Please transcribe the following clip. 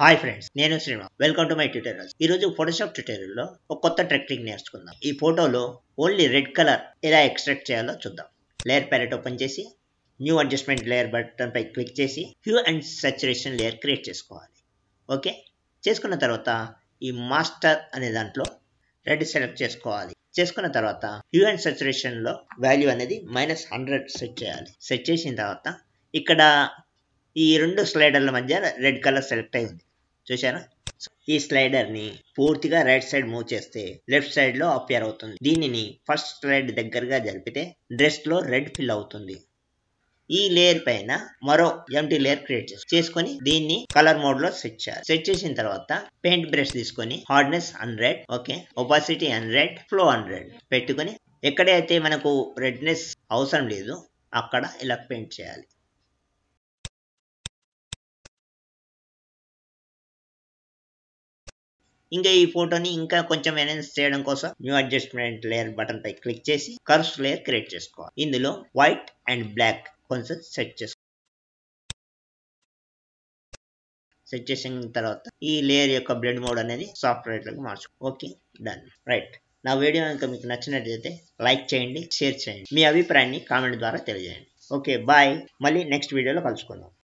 hi friends నేను Srinivas welcome to my tutorials ఈ రోజు ఫోటోషాప్ ట్యూటోరియల్ లో ఒక కొత్త టెక్నిక్ నేర్చుకుందాం ఈ ఫోటోలో ఓన్లీ రెడ్ కలర్ ఎలా ఎక్స్ట్రాక్ట్ చేయాలో చూద్దాం లేయర్ ప్యాలెట్ ఓపెన్ చేసి న్యూ అడ్జస్ట్మెంట్ లేయర్ బటన్ పై క్లిక్ చేసి hue and saturation layer create చేసుకోవాలి ఓకే చేసుకున్న తర్వాత ఈ మాస్టర్ అనే దాంట్లో రెడ్ సెలెక్ట్ చేసుకోవాలి చేసుకున్న తర్వాత హ్యూ అండ్ సాచురేషన్ లో వాల్యూ అనేది మైనస్ హండ్రెడ్ సెట్ చేయాలి సెట్ చేసిన తర్వాత ఇక్కడ ఈ రెండు స్లైడర్ల మధ్య రెడ్ కలర్ సెలెక్ట్ అయి ఉంది చూసారా ఈ స్లైడర్ ని పూర్తిగా రైట్ సైడ్ మూవ్ చేస్తే లెఫ్ట్ సైడ్ లో అపియర్ అవుతుంది దీనిని ఫస్ట్ స్లైడ్ దగ్గరగా జరిపితే డ్రెస్ లో రెడ్ ఫిల్ అవుతుంది ఈ లేయర్ పైన మరో ఎంటీ లేయర్ క్రియేట్ చేసి చేసుకొని దీన్ని కలర్ మోడ్ లో సెట్ చేయాలి సెట్ చేసిన తర్వాత పెయింట్ బ్రష్ తీసుకొని hardness hundred okay opacity hundred flow hundred పెట్టుకొని ఎక్కడైతే మనకు రెడ్నెస్ అవసరం లేదు అక్కడ ఇలా పెయింట్ చేయాలి ఇంకా ఈ ఫోటోని ఇంకా కొంచెం ఎనెన్స్ చేయడం కోసం న్యూ అడ్జస్ట్మెంట్ లేయర్ బటన్ పై క్లిక్ చేసి కర్వ్స్ లేయర్ క్రియేట్ చేసుకోవాలి ఇందులో వైట్ అండ్ బ్లాక్ కొంచెం సెట్ చేసుకో సెట్ చేసిన తర్వాత ఈ లేయర్ యొక్క బ్లెండ్ మోడ్ అనేది సాఫ్ట్వేర్ లోకి మార్చు ఓకే డన్ రైట్ నా వీడియో కనుక మీకు నచ్చినట్లయితే లైక్ చేయండి షేర్ చేయండి మీ అభిప్రాయాన్ని కామెంట్ ద్వారా తెలియజేయండి ఓకే బాయ్ మళ్ళీ నెక్స్ట్ వీడియోలో కలుసుకుందాం